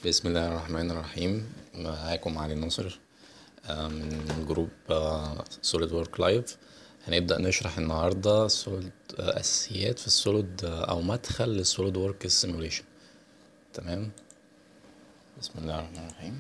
بسم الله الرحمن الرحيم معاكم علي ناصر آه، من جروب سوليد وورك لايف هنبدأ نشرح النهاردة سوليد أساسيات في السوليد أو مدخل للسوليد وورك سيموليشن تمام بسم الله الرحمن الرحيم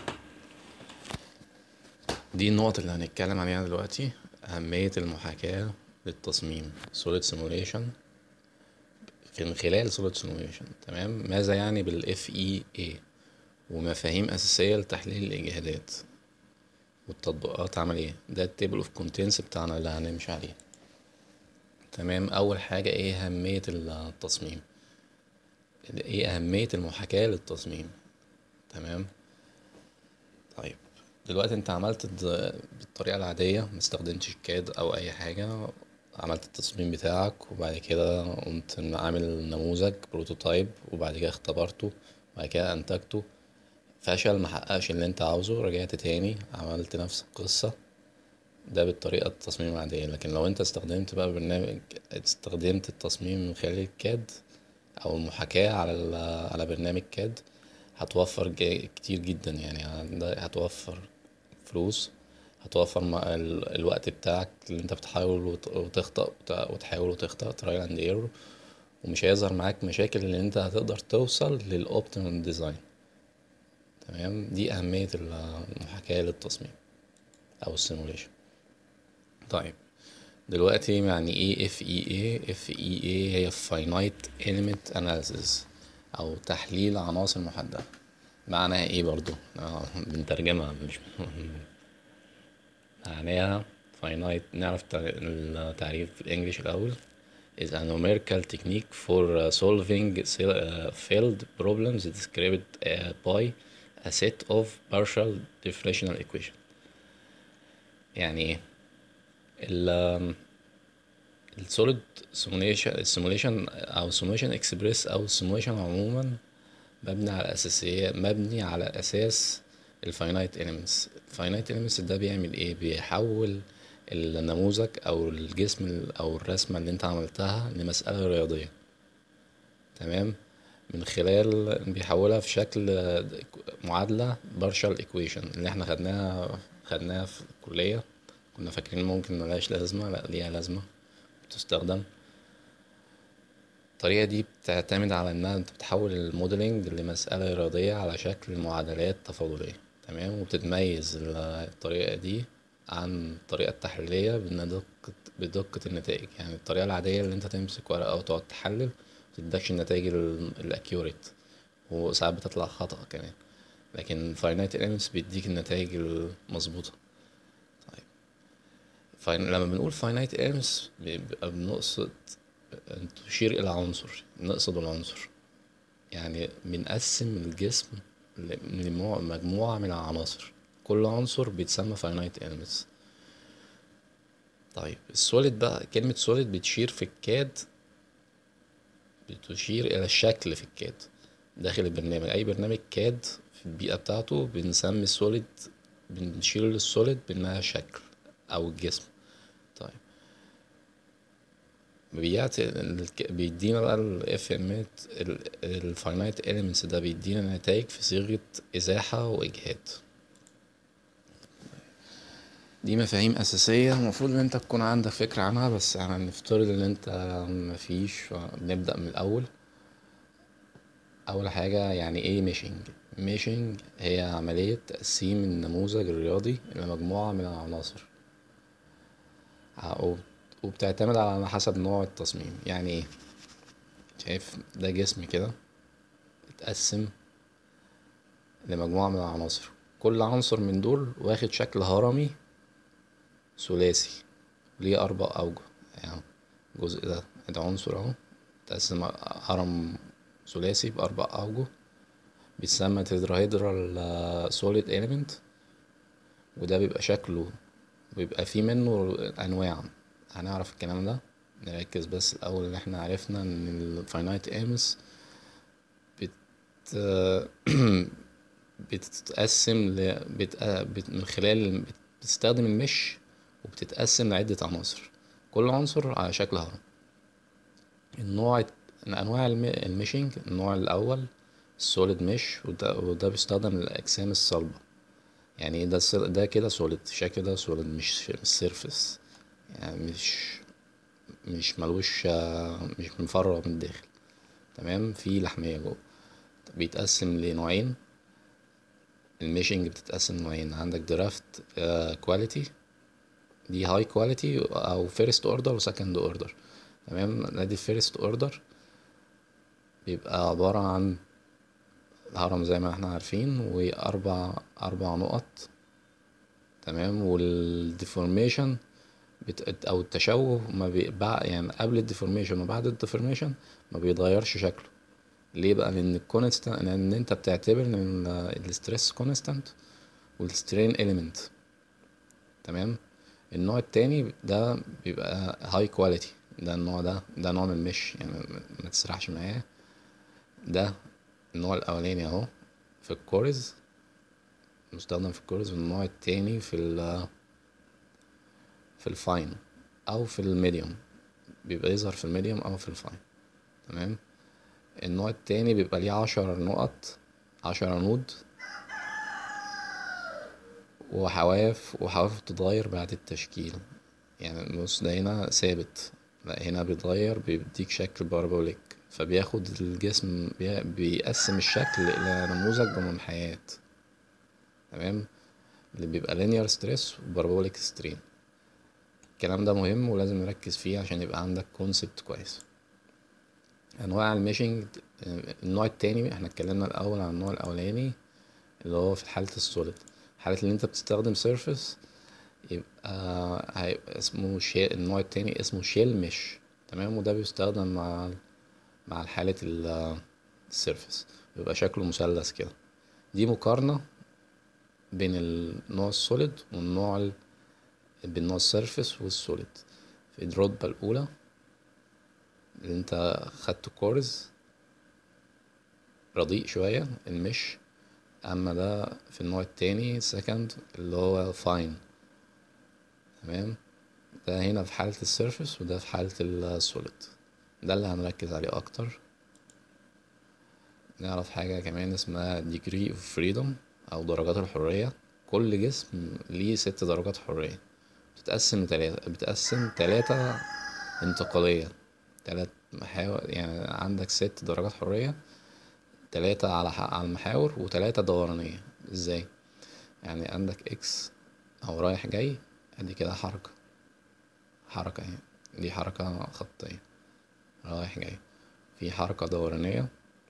دي النقط اللي هنتكلم عليها دلوقتي أهمية المحاكاة للتصميم سوليد سيموليشن من خلال سوليد سيموليشن تمام ماذا يعني بالاف اي اي ومفاهيم اساسيه لتحليل الاجهادات والتطبيقات عمليه ده التيبل اوف كونتنتس بتاعنا اللي هنمشي عليه تمام اول حاجه ايه اهميه التصميم ايه اهميه المحاكاه للتصميم تمام طيب دلوقتي انت عملت بالطريقه العاديه مستخدمتش كاد او اي حاجه عملت التصميم بتاعك وبعد كده قمت عامل نموذج بروتوتايب وبعد كده اختبرته وبعد كده انتجته فشل محققش اللي انت عاوزه رجعت تاني عملت نفس القصة ده بالطريقة التصميم العادية لكن لو انت استخدمت بقى برنامج استخدمت التصميم من خلال الكاد او المحاكاة على على برنامج كاد هتوفر كتير جدا يعني هتوفر فلوس هتوفر الوقت بتاعك اللي انت بتحاول وتخطأ وتحاول وتخطأ ترايل اند ايرور ومش هيظهر معاك مشاكل اللي انت هتقدر توصل للاوبتيمال ديزاين تمام دي اهمية المحاكاة للتصميم او السيموليشن طيب دلوقتي يعني ايه اف اي اي اف اي اي هي finite element analysis او تحليل عناصر محددة معناها ايه برضو آه بنترجمها مش معناها finite نعرف التعريف الانجليش الاول is a numerical technique for solving failed problems described by a set of partial differential equation يعني ايه ال السوليد سيموليشن السيموليشن او سيموليشن اكسبريس او السيموليشن عموما مبني على اساسية مبني على اساس الفاينايت elements الفاينايت elements ده بيعمل ايه بيحول النموذج او الجسم او الرسمة اللي انت عملتها لمسألة رياضية تمام من خلال بيحولها في شكل معادلة partial equation اللي احنا خدناها خدناها في الكلية كنا فاكرين ممكن ملهاش لازمة لا ليها لازمة بتستخدم الطريقة دي بتعتمد على انها انت بتحول الموديلنج لمسألة رياضية على شكل معادلات تفاضلية تمام وبتتميز الطريقة دي عن الطريقة التحليلية بدقة بدقة النتائج يعني الطريقة العادية اللي انت تمسك ورقة وتقعد تحلل متدكش النتائج الاكيوريت وساعات بتطلع خطأ كمان لكن finite elements بيديك النتائج المظبوطة طيب لما بنقول finite elements بيبقى بنقصد تشير إلى عنصر نقصد العنصر يعني بنقسم الجسم لمجموعة من العناصر كل عنصر بيتسمى finite elements طيب السوليد بقى كلمة سوليد بتشير في الكاد بتشير إلى الشكل في الكاد داخل البرنامج أي برنامج كاد في البيئة بتاعته بنسمي السوليد بنشير للسوليد بإنها شكل أو الجسم طيب بيعطي بيدينا بقى الاف امات الفاينايت elements ده بيدينا نتائج في صيغة ازاحة واجهاد دي مفاهيم اساسية المفروض ان انت تكون عندك فكرة عنها بس يعني نفترض ان انت مفيش نبدأ من الاول اول حاجة يعني ايه ميشنج ميشنج هي عملية تقسيم النموذج الرياضي الى مجموعة من العناصر وبتعتمد على حسب نوع التصميم يعني ايه شايف ده جسم كده اتقسم لمجموعة من العناصر كل عنصر من دول واخد شكل هرمي ثلاثي ليه أربع أوجه يعني الجزء ده ده عنصر اهو اتقسم هرم ثلاثي بأربع أوجه بيتسمى تتراهيدرال سوليد إيليمنت وده بيبقى شكله بيبقى فيه منه أنواع هنعرف الكلام ده نركز بس الأول إن احنا عرفنا إن الفاينايت ايمس بت بتتقسم ل... بت... بت... من خلال بتستخدم المش وبتتقسم لعدة عناصر كل عنصر على شكل هرم النوع أنواع الميشنج النوع الأول السوليد مش وده, وده بيستخدم للأجسام الصلبة يعني ده الس- ده كده سوليد الشكل ده سوليد مش مش سيرفس يعني مش مش ملوش آه، مش مفرغ من الداخل تمام في لحمية جوه بيتقسم لنوعين الميشنج بتتقسم نوعين عندك درافت كواليتي دي هاي كواليتي او فيرست اوردر وسكند اوردر تمام نادي الفيرست اوردر بيبقى عبارة عن الهرم زي ما احنا عارفين واربع اربع نقط تمام والديفورميشن بت... او التشوه ما بيبقى يعني قبل الديفورميشن وبعد الديفورميشن ما بيتغيرش شكله ليه بقى لان الكونستانت لان انت بتعتبر ان الستريس كونستانت والسترين اليمنت تمام النوع التاني ده بيبقى هاي كواليتي ده النوع ده ده نوع من المش يعني ما- ما تسرحش معاه ده النوع الاولاني اهو في الكورز مستخدم في الكورز والنوع التاني في ال في الفاين او في الميديوم بيبقى يظهر في الميديوم او في الفاين تمام النوع التاني بيبقى ليه عشر نقط عشرة نود وحواف وحواف بتتغير بعد التشكيل يعني بص ده هنا ثابت لا هنا بيتغير بيديك شكل بارابوليك فبياخد الجسم بي- بيقسم الشكل إلى نموذج بمنحيات تمام اللي بيبقى linear stress وبارابوليك strain الكلام ده مهم ولازم نركز فيه عشان يبقى عندك كونسبت كويس انواع الميشنج النوع التاني احنا اتكلمنا الاول عن النوع الاولاني اللي هو في حالة السوليد حالة اللي انت بتستخدم سيرفيس يبقى هيبقى اسمه شيل النوع التاني اسمه شيل مش تمام وده بيستخدم مع مع حالة السيرفيس بيبقى شكله مثلث كده دي مقارنة بين النوع السوليد والنوع ال... بين نوع السيرفيس والسوليد في الرتبة الأولى اللي انت خدت كورز رديء شوية المش اما ده في النوع التاني سكند اللي هو فاين تمام ده هنا في حالة السيرفس وده في حالة السوليد ده اللي هنركز عليه اكتر نعرف حاجة كمان اسمها degree of freedom او درجات الحرية كل جسم ليه ست درجات حرية بتتقسم لتلاتة بتقسم تلاتة انتقالية تلات محاور يعني عندك ست درجات حرية تلاتة على ح- على المحاور وتلاتة دورانية ازاي يعني عندك اكس او رايح جاي ادي كده حركة حركة اهي دي حركة خطية رايح جاي في حركة دورانية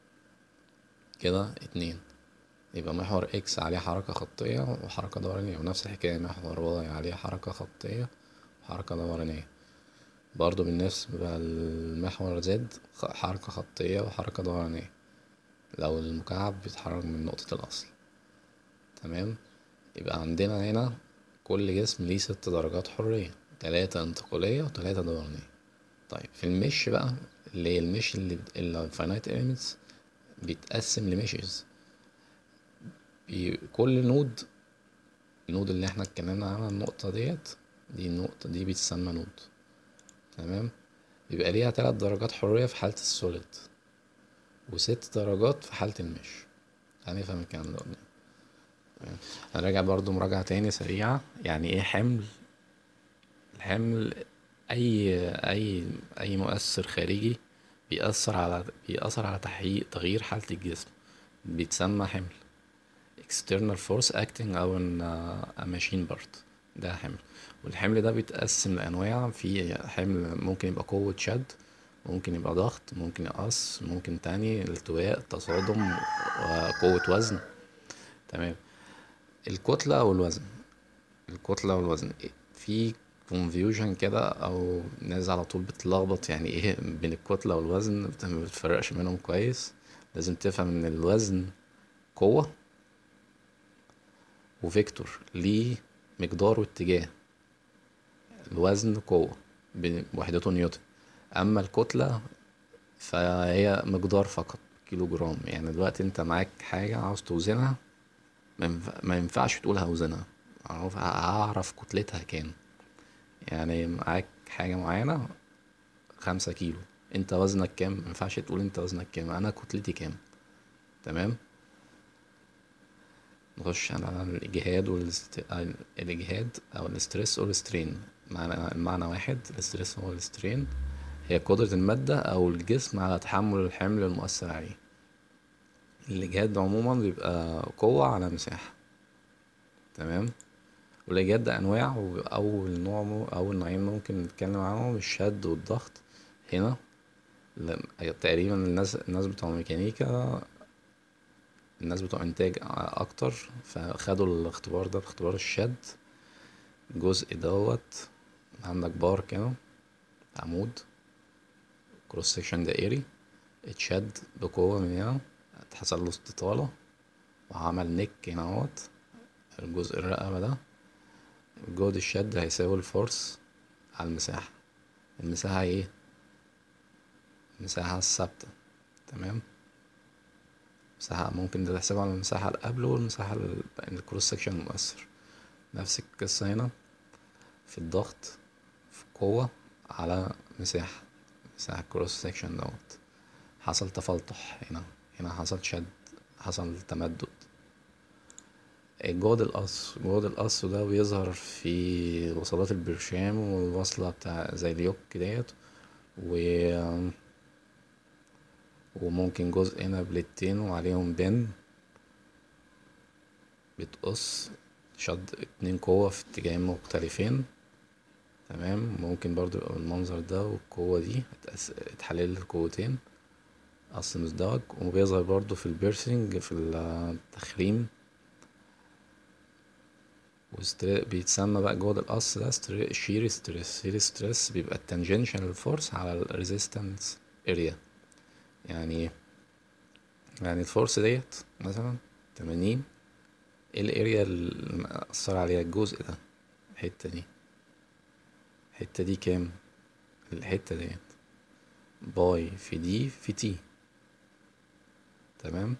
كده اتنين يبقى محور اكس عليه حركة خطية وحركة دورانية ونفس الحكاية محور واي عليه حركة خطية وحركة دورانية برضو بالنسبة للمحور زد خ- حركة خطية وحركة دورانية لو المكعب بيتحرك من نقطة الأصل تمام يبقى عندنا هنا كل جسم ليه ست درجات حرية تلاتة انتقالية وتلاتة دورانية طيب في المش بقى اللي هي المش اللي اللي الفاينايت elements بيتقسم لمشز بي كل نود النود اللي احنا اتكلمنا عنها النقطة ديت دي النقطة دي بتسمى نود تمام بيبقى ليها تلات درجات حرية في حالة السوليد وست درجات في حالة المش هنفهم الكلام ده قدام تمام. هنراجع برضو مراجعة تاني سريعة يعني ايه حمل الحمل اي اي اي مؤثر خارجي بيأثر على بيأثر على تحقيق تغيير حالة الجسم بيتسمى حمل external force acting on a machine part ده حمل والحمل ده بيتقسم لأنواع في حمل ممكن يبقى قوة شد ممكن يبقى ضغط ممكن يقص ممكن تاني التواء تصادم وقوة وزن تمام الكتلة أو الوزن الكتلة والوزن في confusion كده أو ناس على طول بتلخبط يعني ايه بين الكتلة والوزن بت- ما بتفرقش منهم كويس لازم تفهم ان الوزن قوة وفيكتور ليه مقدار واتجاه الوزن قوة بوحدته نيوتن أما الكتلة فهي مقدار فقط كيلو جرام يعني دلوقتي انت معاك حاجة عاوز توزنها ما ينفع- ما ينفعش تقول هوزنها أعرف هعرف كتلتها كام يعني معاك حاجة معينة خمسة كيلو انت وزنك كام ما ينفعش تقول انت وزنك كام انا كتلتي كام تمام نخش على الإجهاد والست... الإجهاد أو الستريس أو السترين معنى المعنى واحد الستريس هو السترين هي قدرة المادة أو الجسم على تحمل الحمل المؤثر عليه الإجهاد عموما بيبقى قوة على مساحة تمام والإجهاد ده أنواع وأول نوع أول نوعين ممكن نتكلم عنهم الشد والضغط هنا تقريبا الناس الناس بتوع ميكانيكا الناس بتوع انتاج اكتر فخدوا الاختبار ده باختبار الشد الجزء دوت عندك بار كده عمود كروس سكشن دائري اتشد بقوة من هنا حصل له استطالة وعمل نيك هنا اهوت الجزء الرقبة ده جهد الشد هيساوي الفورس على المساحة المساحة ايه المساحة الثابتة تمام مساحة ممكن ده تحسبها على المساحة اللي قبله والمساحة الكروس سكشن المؤثر نفس القصة هنا في الضغط في قوة على مساحة مساحة كروس سكشن دوت حصل تفلتح هنا هنا حصل شد حصل تمدد جهد القص جهد القص ده بيظهر في وصلات البرشام والوصلة بتاع زي اليوك ديت و وممكن جزء هنا بليتين وعليهم بن بتقص شد اتنين قوة في اتجاهين مختلفين تمام ممكن برضو يبقى بالمنظر ده والقوة دي اتحلل القوتين قص مزدوج وبيظهر برضو في البيرسينج في التخريم بيتسمى بقى جهد القص ده شير ستريس شير ستريس بيبقى التانجنشال فورس على الريزيستنس اريا يعني يعني الفورس ديت مثلا تمانين ايه الاريا اللي مأثر عليها الجزء ده الحتة دي الحتة دي كام الحتة ديت باي في دي في تي تمام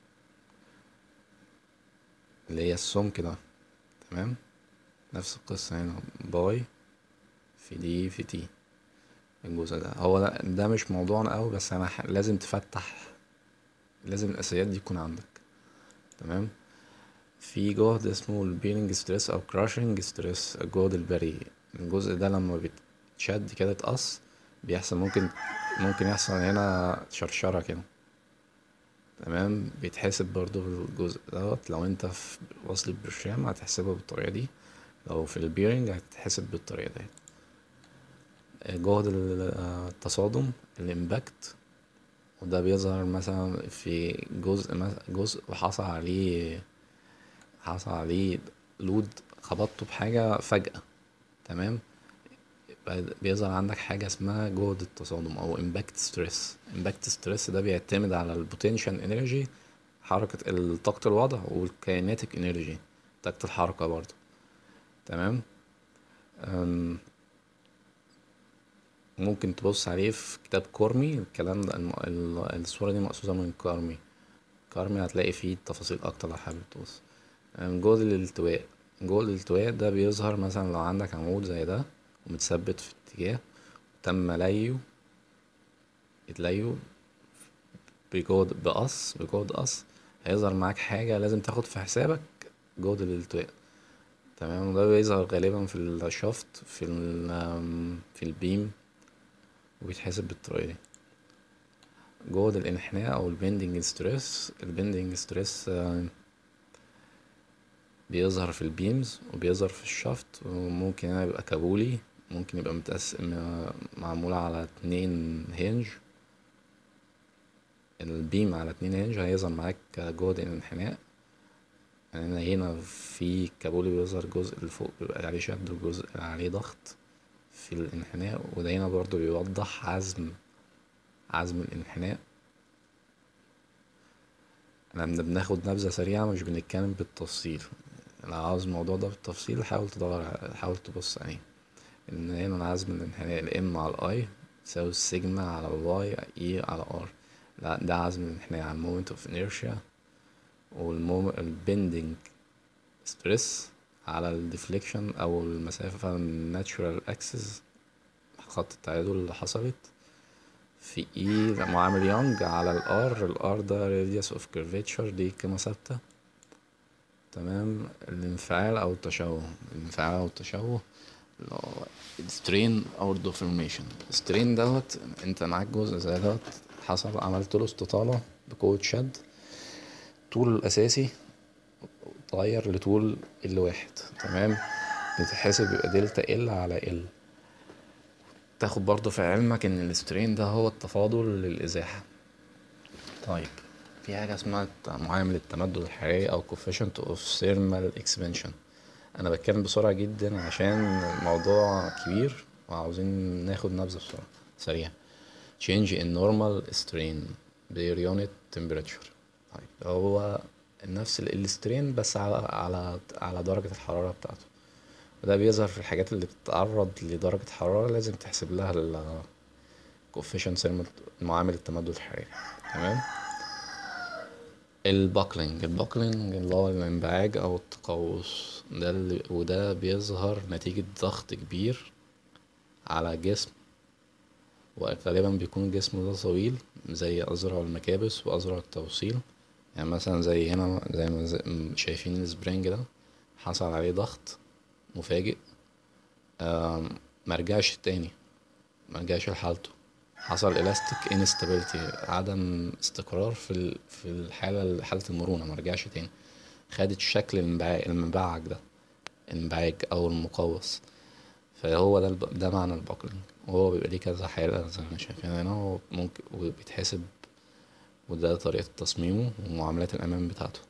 اللي هي السمك ده تمام نفس القصة هنا باي في دي في تي الجزء ده هو ده, ده مش موضوعنا اوي بس انا لازم تفتح لازم الاساسيات دي تكون عندك تمام في جهد اسمه البيرنج ستريس او كراشنج ستريس الجهد البري الجزء ده لما بيتشد كده اتقص بيحصل ممكن ممكن يحصل هنا شرشرة كده تمام بيتحسب برضو بالجزء دوت لو انت في وصل البرشام هتحسبه بالطريقة دي لو في البيرنج هتتحسب بالطريقة دي جهد التصادم الامباكت وده بيظهر مثلا في جزء جزء وحصل عليه حصل عليه لود خبطته بحاجة فجأة تمام بيظهر عندك حاجة اسمها جهد التصادم أو امباكت ستريس امباكت ستريس ده بيعتمد على البوتنشال انرجي حركة طاقة الوضع والكايناتيك انرجي طاقة الحركة برضه تمام ممكن تبص عليه في كتاب كورمي الكلام ده الصورة دي مقصوصة من كارمي كارمي هتلاقي فيه تفاصيل أكتر لو حابب تبص جهد الالتواء جهد الالتواء ده بيظهر مثلا لو عندك عمود زي ده ومتثبت في اتجاه تم ليه اتليه بجهد بقص بجهد قص هيظهر معاك حاجة لازم تاخد في حسابك جهد الالتواء تمام وده بيظهر غالبا في الشفط في في البيم وبيتحسب بالطريقة دي جهد الانحناء او البندنج ستريس البندنج ستريس بيظهر في البيمز وبيظهر في الشفط وممكن هنا يبقى كابولي ممكن يبقى متقسم معمولة على اتنين هنج البيم على اتنين هنج هيظهر معاك جهد الانحناء يعني هنا في كابولي بيظهر الجزء اللي فوق بيبقى عليه شد والجزء اللي عليه ضغط في الانحناء وده هنا برضو بيوضح عزم عزم الانحناء لما بناخد نبذة سريعة مش بنتكلم بالتفصيل لو عاوز الموضوع ده بالتفصيل حاول تدور حاول تبص عليه ان هنا العزم الانحناء الام على الاي تساوي السيجما على الواي اي على ار لا ده عزم الانحناء على المومنت اوف انيرشيا والبندنج ستريس على الديفليكشن او المسافة الناتشورال اكسس خط التعادل اللي حصلت في اي ده معامل يونج على الار الار ده radius of curvature دي قيمة ثابتة تمام الانفعال او التشوه الانفعال او التشوه اللي هو السترين او الديفورميشن السترين دوت انت معاك جزء زي دوت حصل عملت له استطالة بقوة شد طول الاساسي اتغير لطول ال واحد تمام بتتحسب يبقى دلتا ال على ال تاخد برضو في علمك ان السترين ده هو التفاضل للازاحة طيب في حاجة اسمها معامل التمدد الحراري او coefficient of thermal expansion انا بتكلم بسرعة جدا عشان الموضوع كبير وعاوزين ناخد نبذة بسرعة سريعة change in normal strain per unit temperature طيب هو نفس السترين بس على على على درجة الحرارة بتاعته وده بيظهر في الحاجات اللي بتتعرض لدرجة حرارة لازم تحسب لها ال coefficient thermal معامل التمدد الحراري تمام الباكلينج الباكلينج اللي هو الانبعاج او التقوس ده اللي وده بيظهر نتيجة ضغط كبير على جسم وغالبا بيكون الجسم ده طويل زي أذرع المكابس وأذرع التوصيل يعني مثلا زي هنا زي ما زي شايفين السبرينج ده حصل عليه ضغط مفاجئ مرجعش تاني مرجعش لحالته حصل elastic instability عدم استقرار في ال- في الحالة حالة المرونة مرجعش تاني خدت الشكل المبع- المبعج ده المبعاج أو المقوس فهو ده الب... ده معنى الباكلينج وهو بيبقى ليه كذا حالة زي ما شايفين هنا هو ممكن وبيتحسب وده طريقة تصميمه ومعاملات الأمان بتاعته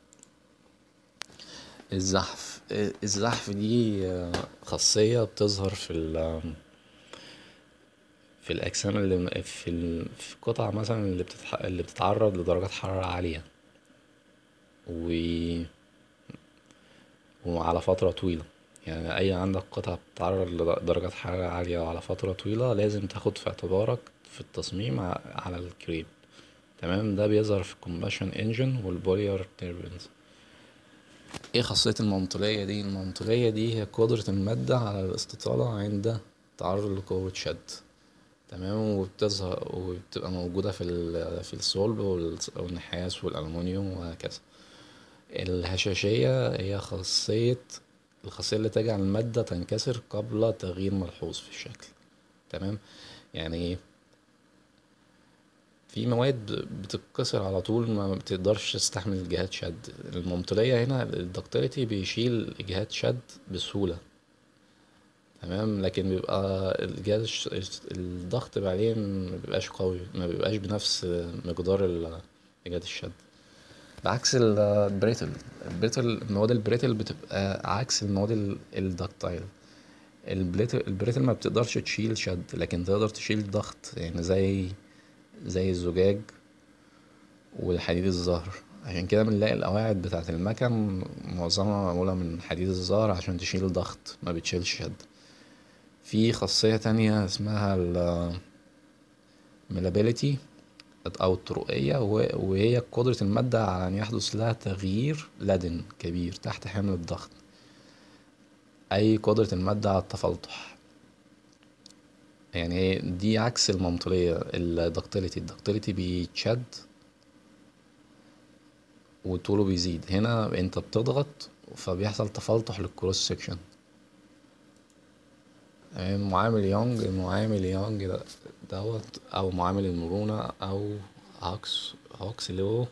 الزحف الزحف دي خاصية بتظهر في ال في الأجسام اللي في ال... في القطع مثلا اللي, بتتح... اللي بتتعرض لدرجات حرارة عالية و وعلى فترة طويلة يعني أي عندك قطعة بتتعرض لدرجات حرارة عالية وعلى فترة طويلة لازم تاخد في اعتبارك في التصميم على الكريب تمام ده بيظهر في الكومباشن انجن والبوليار تيربينز ايه خاصية المنطولية دي المنطولية دي هي قدرة المادة على الاستطالة عند تعرض لقوة شد تمام وبتظهر وبتبقى موجودة في ال في الصلب والنحاس والألمونيوم وهكذا الهشاشية هي خاصية الخاصية اللي تجعل المادة تنكسر قبل تغيير ملحوظ في الشكل تمام يعني في مواد بتتكسر على طول ما بتقدرش تستحمل جهات شد الممطلية هنا الدكتيليتي بيشيل جهات شد بسهولة تمام لكن بيبقى الجهاز الضغط عليه مبيبقاش قوي مبيبقاش بنفس مقدار جهات الشد بعكس البريتل البريتل المواد البريتل بتبقى عكس المواد الدكتايل البريتل ما بتقدرش تشيل شد لكن تقدر تشيل ضغط يعني زي زي الزجاج والحديد الزهر عشان كده بنلاقي القواعد بتاعة المكن معظمها معمولة من حديد الزهر عشان تشيل ضغط ما بتشيلش شد في خاصية تانية اسمها ال ميلابيليتي أو الطرقية وهي قدرة المادة على أن يحدث لها تغيير لدن كبير تحت حمل الضغط أي قدرة المادة على التفلتح يعني دي عكس المنطولية الدكتيليتي الدكتيليتي بيتشد وطوله بيزيد هنا انت بتضغط فبيحصل تفلتح للكروس سكشن معامل يونج معامل يونج دوت او معامل المرونة او هاكس هاكس لو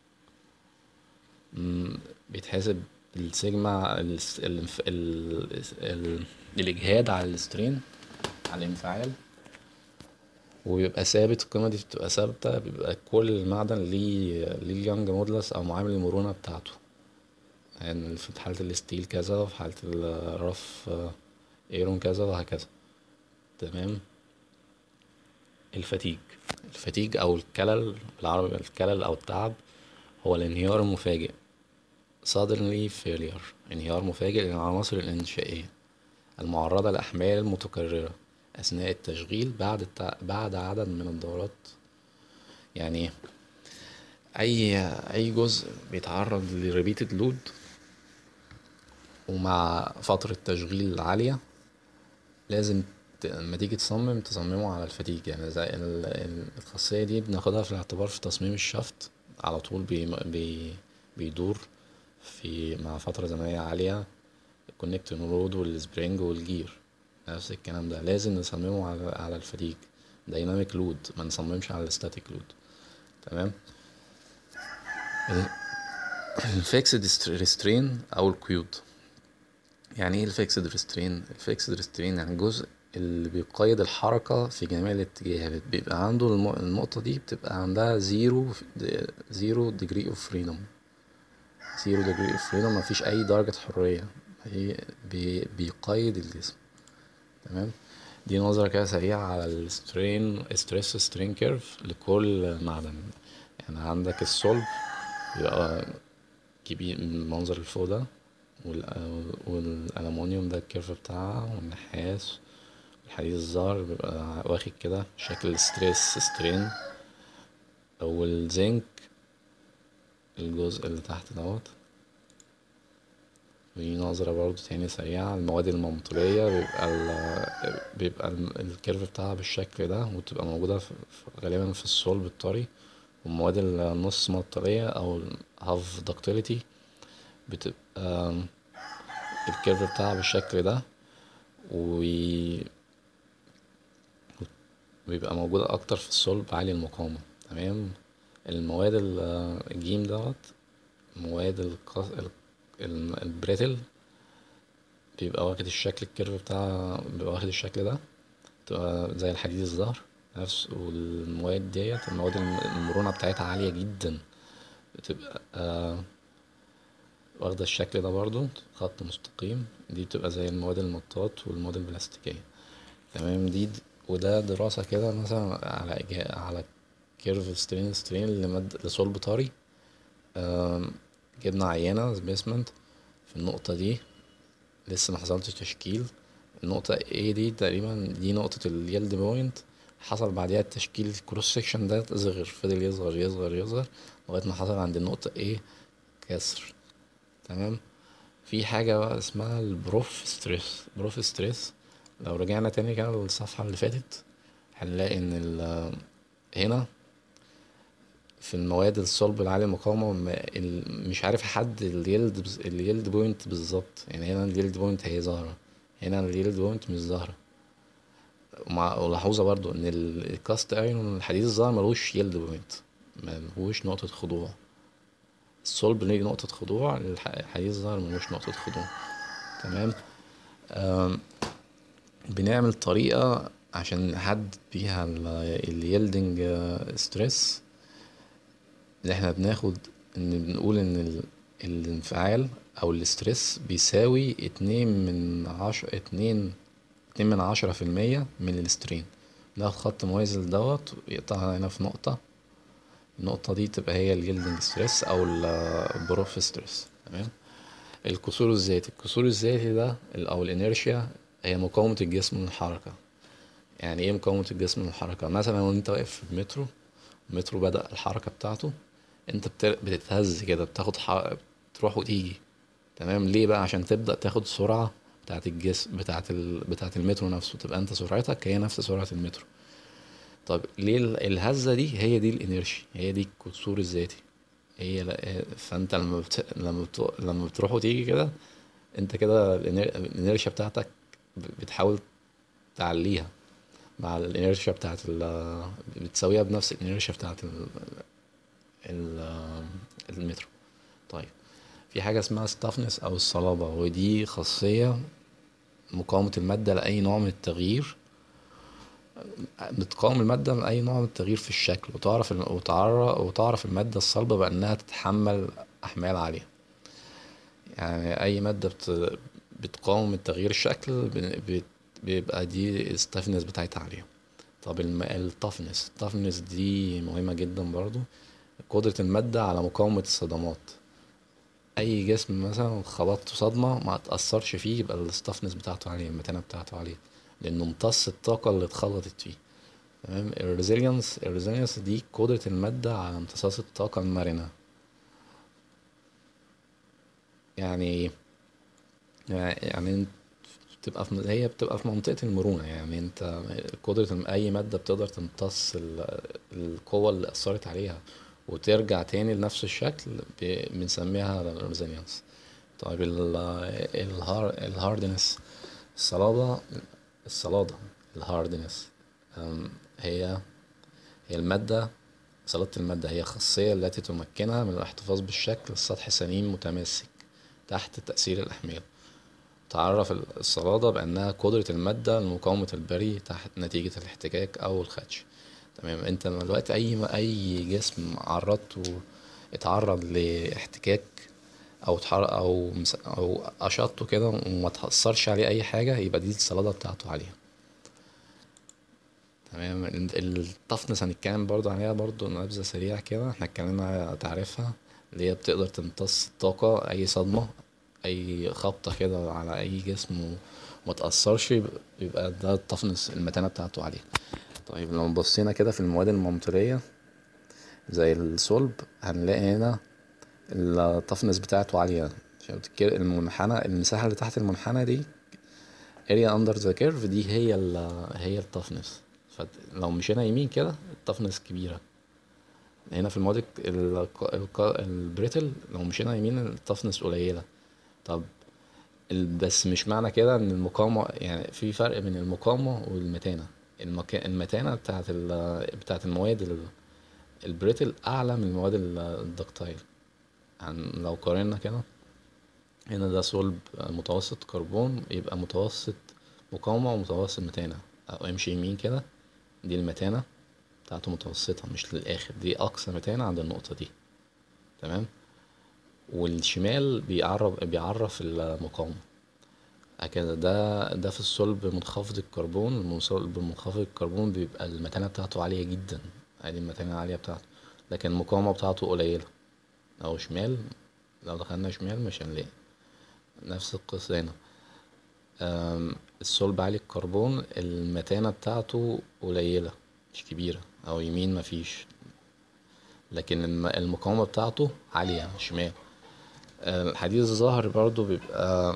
بيتحسب السيجما ال ال ال ال الاجهاد على السترين على الانفعال وبيبقى ثابت القيمة دي بتبقى ثابتة بيبقى كل معدن ليه ليه اليانج مودلس أو معامل المرونة بتاعته يعني في حالة الستيل كذا وفي حالة الرف ايرون كذا وهكذا تمام الفتيج الفتيج أو الكلل بالعربي الكلل أو التعب هو الانهيار المفاجئ suddenly failure انهيار مفاجئ للعناصر الإنشائية المعرضة لأحمال متكررة أثناء التشغيل بعد التع... بعد عدد من الدورات يعني أي أي جزء بيتعرض لريبيتد لود ومع فترة تشغيل عالية لازم ت- لما تيجي تصمم تصممه على الفتيج يعني زي ال- ال- الخاصية دي بناخدها في الاعتبار في تصميم الشافت على طول بي بي بيدور في مع فترة زمنية عالية الكونكتنج رود والسبرينج والجير نفس الكلام ده لازم نصممه على على الفتيج دايناميك لود ما نصممش على الستاتيك لود تمام الفيكسد ريسترين او القيود يعني ايه الفيكسد ريسترين الفيكسد ريسترين يعني الجزء اللي بيقيد الحركة في جميع الاتجاهات بيبقى عنده الم- النقطة دي بتبقى عندها زيرو زيرو ديجري اوف فريدم زيرو ديجري اوف فريدم مفيش أي درجة حرية هي بي بيقيد الجسم تمام دي نظرة كده سريعة على السترين ستريس سترين كيرف لكل معدن يعني عندك الصلب بيبقى كبير من المنظر اللي فوق ده وال- والألمونيوم ده الكيرف بتاعها والنحاس الحديد الزهر بيبقى واخد كده شكل ستريس سترين أو الزنك الجزء اللي تحت دوت ودي نظرة برضو تاني سريعة المواد المنطورية بيبقى ال بيبقى ال- الكيرف بتاعها بالشكل ده وتبقى موجودة في في- غالبا في الصلب الطري والمواد النص مطرية أو هاف دكتيليتي بتبقى الكيرف بتاعها بالشكل ده و بيبقى موجودة أكتر في الصلب عالي المقاومة تمام المواد ال- الجيم دوت مواد القص... ال- ال- البريتل بيبقى واخد الشكل الكيرف بتاع بيبقى واخد الشكل ده بتبقى زي الحديد الزهر نفس والمواد ديت المواد الم- المرونة بتاعتها عالية جدا بتبقى آه واخدة الشكل ده برضو خط مستقيم دي بتبقى زي المواد المطاط والمواد البلاستيكية تمام دي د- وده دراسة كده مثلا على إجا- على كيرف سترين سترين لمد لصلب طري آم، جبنا عينة سبيسمنت في النقطة دي لسه ما حصلتش تشكيل النقطة A دي تقريبا دي نقطة اليلد بوينت حصل بعدها التشكيل الكروس سكشن ده صغر فضل يصغر يصغر يصغر لغاية ما حصل عند النقطة A كسر تمام في حاجة بقى اسمها البروف ستريس بروف ستريس لو رجعنا تاني كده للصفحة اللي فاتت هنلاقي ان ال هنا في المواد الصلب العالي المقاومة ما- ال- مش عارف احدد اليلد بز- اليلد بوينت بالظبط يعني هنا اليلد بوينت هي ظاهرة هنا اليلد بوينت مش ظاهرة ومع وملحوظة برضو ان ال- الكاست ايرون الحديد الظاهر ملوش يلد بوينت ملهوش نقطة خضوع الصلب ليه نقطة خضوع الح- الحديد الظاهر ملوش نقطة خضوع تمام آم، بنعمل طريقة عشان نحدد بيها اليلدنج ستريس اللي احنا بناخد ان بنقول ان ال- الانفعال او الاسترس بيساوي اتنين من عشرة اتنين اتنين من عشرة في المية من السترين ناخد خط موازي لدوت ويقطعها هنا في نقطة النقطة دي تبقى هي الجلدنج ستريس أو البروف ستريس تمام الكسور الذاتي الكسور الذاتي ده ال- أو الانيرشيا هي مقاومة الجسم للحركة يعني ايه مقاومة الجسم للحركة مثلا لو انت واقف في المترو المترو بدأ الحركة بتاعته انت بت- بتتهز كده بتاخد ح... تروح وتيجي تمام ليه بقى عشان تبدأ تاخد سرعة بتاعت الجسم بتاعت ال... بتاعت المترو نفسه تبقى انت سرعتك هي نفس سرعة المترو طب ليه ال- الهزة دي هي دي الانيرشي هي دي الكسور الذاتي هي لا- فانت لما بت... لما بت... لما بتروح وتيجي كده انت كده الإنر- الانيرشيا بتاعتك ب- بتحاول تعليها مع الانيرشيا بتاعت ال... بتساويها بنفس الانيرشيا بتاعت ال... ال... المترو طيب في حاجة اسمها stiffness أو الصلابة ودي خاصية مقاومة المادة لأي نوع من التغيير بتقاوم المادة من أي نوع من التغيير في الشكل وتعرف وتعرف, وتعرف المادة الصلبة بأنها تتحمل أحمال عالية يعني أي مادة بت... بتقاوم التغيير الشكل ب- بت- بيبقى دي الستافنس بتاعتها عالية طب الم... التفنس التفنس دي مهمة جدا برضو قدرة المادة على مقاومة الصدمات أي جسم مثلا خبطته صدمة ما تأثرش فيه يبقى الستافنس بتاعته عالية المتانة بتاعته عالية لأنه امتص الطاقة اللي اتخلطت فيه تمام الريزيلينس الريزيلينس دي قدرة المادة على امتصاص الطاقة المرنة يعني يعني انت بتبقى في هي بتبقى في منطقة المرونة يعني انت قدرة إن اي مادة بتقدر تمتص ال- القوة اللي اثرت عليها وترجع تاني لنفس الشكل ب- بنسميها ريزيلينس طيب ال- الهار الهاردنس الصلابة الصلادة الهاردنس أم، هي هي المادة صلادة المادة هي خاصية التي تمكنها من الاحتفاظ بالشكل السطح سليم متماسك تحت تأثير الأحمال تعرف الصلادة بأنها قدرة المادة لمقاومة البري تحت نتيجة الاحتكاك أو الخدش تمام انت دلوقتي أي أي جسم عرضته اتعرض لاحتكاك أو اتحر أو مس- أو قشطته كده وما تأثرش عليه أي حاجة يبقى دي الصلادة بتاعته عالية تمام ال- الطفنس هنتكلم برضو عليها برضو نبذة سريعة كده احنا اتكلمنا على تعريفها اللي هي بتقدر تمتص الطاقة أي صدمة أي خبطة كده على أي جسم و- وما تأثرش يبقى- يبقى ده الطفنس المتانة بتاعته عالية طيب لو بصينا كده في المواد الممطرية زي الصلب هنلاقي هنا الطفنس بتاعته عالية عشان بتتك- المنحنى المساحة اللي تحت المنحنى دي area under the curve دي هي ال هي التفنس فلو مشينا يمين كده التفنس كبيرة هنا في المواد الك- الق- الق- البريتل لو مشينا يمين التفنس قليلة طب ال- بس مش معنى كده ان المقاومة يعني في فرق بين المقاومة والمتانة المكا... المتانة بتاعت ال... بتاعت المواد ال- البريتل أعلى من المواد ال- الدكتايل يعني لو قارنا كده هنا ده صلب متوسط كربون يبقى متوسط مقاومة ومتوسط متانة أو امشي يمين كده دي المتانة بتاعته متوسطة مش للآخر دي أقصى متانة عند النقطة دي تمام والشمال بيعرف بيعرف المقاومة هكذا ده ده في الصلب منخفض الكربون الصلب منخفض الكربون بيبقى المتانة بتاعته عالية جدا ادي المتانة العالية بتاعته لكن المقاومة بتاعته قليلة أو شمال لو دخلنا شمال مش هنلاقي نفس القصة هنا أم، الصلب عالي الكربون المتانة بتاعته قليلة مش كبيرة أو يمين مفيش لكن الم- المقاومة بتاعته عالية شمال أه، الحديد الظاهر برضو بيبقى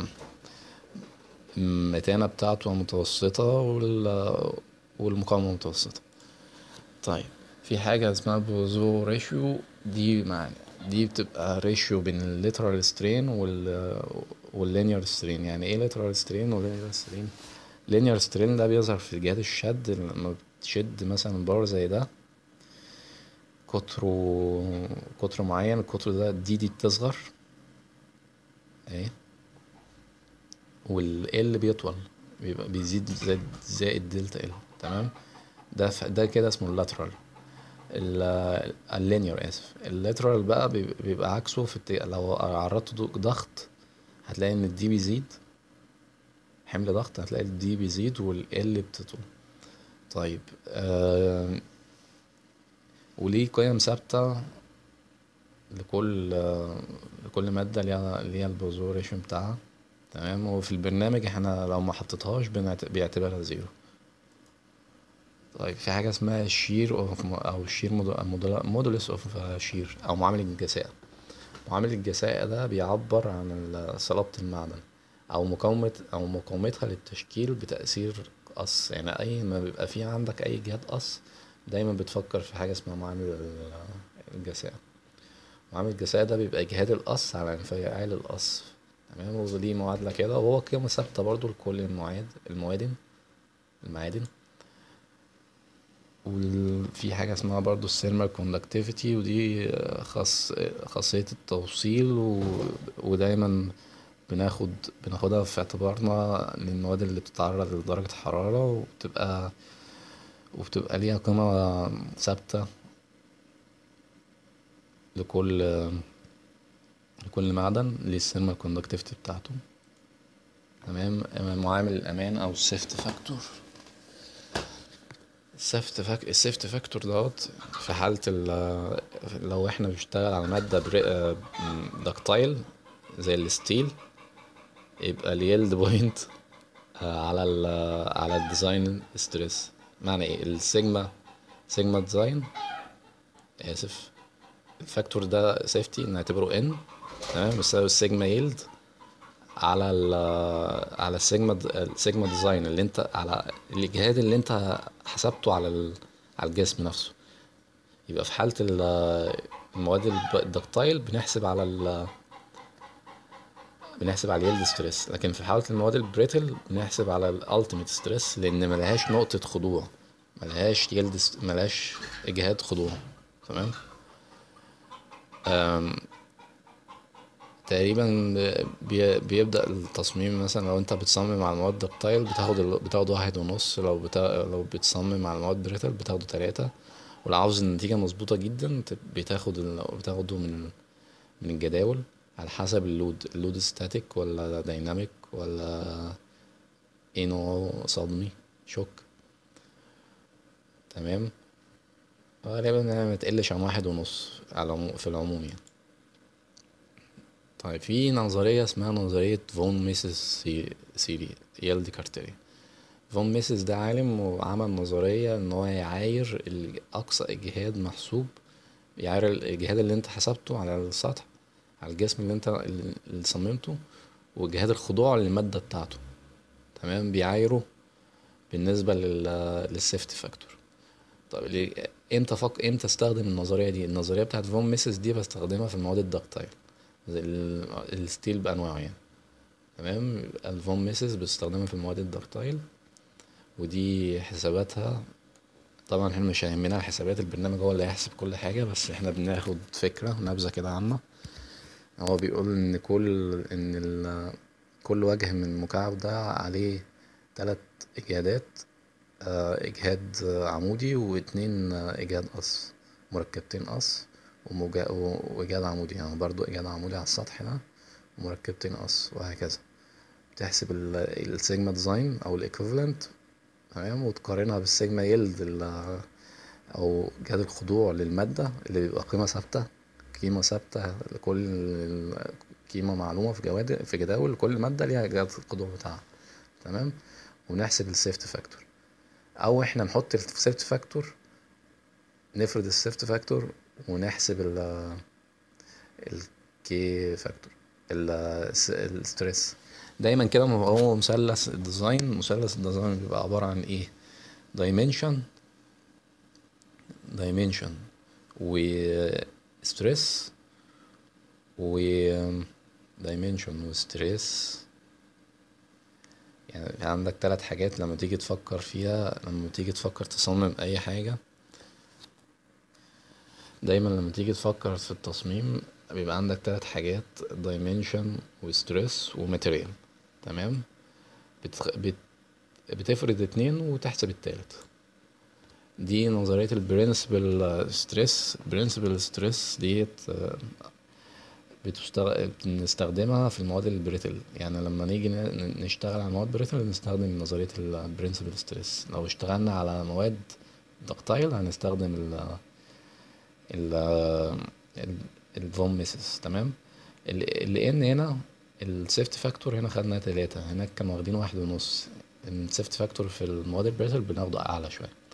المتانة بتاعته متوسطة وال... والمقاومة متوسطة طيب في حاجة اسمها بوزو ريشيو دي مع دي بتبقى ريشيو بين الليترال سترين وال واللينير سترين يعني ايه ليترال سترين واللينير سترين لينير سترين ده بيظهر في جهات الشد لما بتشد مثلا بار زي ده قطره قطر معين القطر ده دي دي بتصغر اهي وال L بيطول بيبقى بيزيد زائد زائد دلتا ال تمام ده ف... ده كده اسمه اللاترال اللينير اسف اللاترال بقى بيبقى, بيبقى عكسه في الت... لو عرضت ض- ضغط هتلاقي ان الدي بيزيد حمل ضغط هتلاقي الدي بيزيد والال بتطول طيب آه... وليه قيم ثابتة لكل آه، لكل مادة ليها ليها البوزوريشن بتاعها تمام وفي البرنامج احنا لو ما حطيتهاش بنعت- بيعتبرها زيرو طيب في حاجة اسمها الشير اوف او الشير مودولس اوف شير او معامل الجساء معامل الجساء ده بيعبر عن ال- صلابة المعدن او مقاومة او مقاومتها للتشكيل بتأثير قص يعني اي ما بيبقى في عندك اي جهات قص دايما بتفكر في حاجة اسمها معامل ال- الجساء معامل الجساء ده بيبقى اجهاد القص على انفعال القص تمام وليه معادلة كده وهو قيمة ثابتة برضو لكل المواد الموادن المعادن وفي حاجة اسمها برضو الثيرمال كوندكتيفيتي ودي خاص خاصية التوصيل و... ودايما بناخد بناخدها في اعتبارنا للمواد اللي بتتعرض لدرجة حرارة وبتبقى وبتبقى ليها قيمة ثابتة لكل لكل معدن ليه الثيرمال كوندكتيفيتي بتاعته تمام معامل الأمان أو السيفت فاكتور السيفت فاك... السيفت فاكتور دوت في حالة ال... لو احنا بنشتغل على مادة بري... آه، دكتايل زي الستيل يبقى اليلد بوينت على ال... على الديزاين ستريس معنى ايه السيجما سيجما ديزاين اسف الفاكتور ده سيفتي نعتبره ان تمام بيساوي السيجما يلد على ال على السيجما السيجما ديزاين اللي انت على الاجهاد اللي انت حسبته على ال على الجسم نفسه يبقى في حالة ال- المواد الب- الدكتايل بنحسب على ال بنحسب على اليلد ستريس لكن في حالة المواد البريتل بنحسب على الالتيميت ستريس لان ملهاش نقطة خضوع ملهاش يلد ست- ملهاش اجهاد خضوع تمام أم، تقريبا بي بيبدأ التصميم مثلا لو انت بتصمم على المواد دكتايل بتاخد ال... بتاخد واحد ونص لو بتا... لو بتصمم على المواد بريتل بتاخده تلاتة ولو عاوز النتيجة مظبوطة جدا ت- بتاخد ال... بتاخده من من الجداول على حسب اللود اللود ستاتيك ولا دايناميك ولا ايه نوعه صدمي شوك تمام غالبا يعني ما تقلش عن واحد ونص على العمو- في العموم يعني طيب في نظرية اسمها نظرية فون ميسيس سي- سيري يلدي كارتيري فون ميسيس ده عالم وعمل نظرية ان هو يعاير ال- اقصى اجهاد محسوب يعاير الاجهاد اللي انت حسبته على السطح على الجسم اللي انت اللي صممته واجهاد الخضوع للمادة بتاعته تمام بيعايره بالنسبة لل للسيفتي فاكتور طب ليه- امتى فك... امتى استخدم النظرية دي النظرية بتاعت فون ميسيس دي بستخدمها في المواد الدكتايل زي ال- الستيل بأنواعه يعني تمام الفون ميسيس بستخدمها في المواد الدكتايل ودي حساباتها طبعا احنا مش هيهمنا الحسابات البرنامج هو اللي هيحسب كل حاجة بس احنا بناخد فكرة نبذة كده عنه هو بيقول ان كل ان ال... كل وجه من المكعب ده عليه تلات اجهادات آه، اجهاد آه، عمودي واتنين آه، اجهاد قص مركبتين قص ومجا- و- واجهاد عمودي يعني برضو اجهاد عمودي على السطح ده ومركبتين قص وهكذا بتحسب ال- السيجما ديزاين او الايكوفالنت تمام وتقارنها بالسيجما يلد ال- او جهاد الخضوع للمادة اللي بيبقى قيمة ثابتة قيمة ثابتة لكل قيمة معلومة في جواد في جداول كل مادة ليها جهاد الخضوع بتاعها تمام ونحسب السيفت فاكتور او احنا نحط السيفت فاكتور نفرض السيفت فاكتور ونحسب ال الكي فاكتور الستريس دايما كده ما هو مثلث الديزاين مثلث الديزاين بيبقى عبارة عن ايه dimension dimension و stress و dimension و stress يعني عندك تلات حاجات لما تيجي تفكر فيها لما تيجي تفكر تصمم اي حاجة دايما لما تيجي تفكر في التصميم بيبقى عندك تلات حاجات dimension و stress و material تمام بتخ... بت... بتفرض اتنين وتحسب التالت دي نظرية البرنسبل ستريس برنسبل ستريس ديت آه، بتشتغل بنستخدمها في المواد البريتل يعني لما نيجي ن- نشتغل على مواد بريتل نستخدم نظرية البرنسبل ستريس لو اشتغلنا على مواد دكتايل هنستخدم ال ال الفون ميسيس تمام ال ان هنا السيفت فاكتور هنا خدنا تلاتة هناك كانوا واخدين واحد ونص السيفت فاكتور في المواد البريتل بناخده اعلى شوية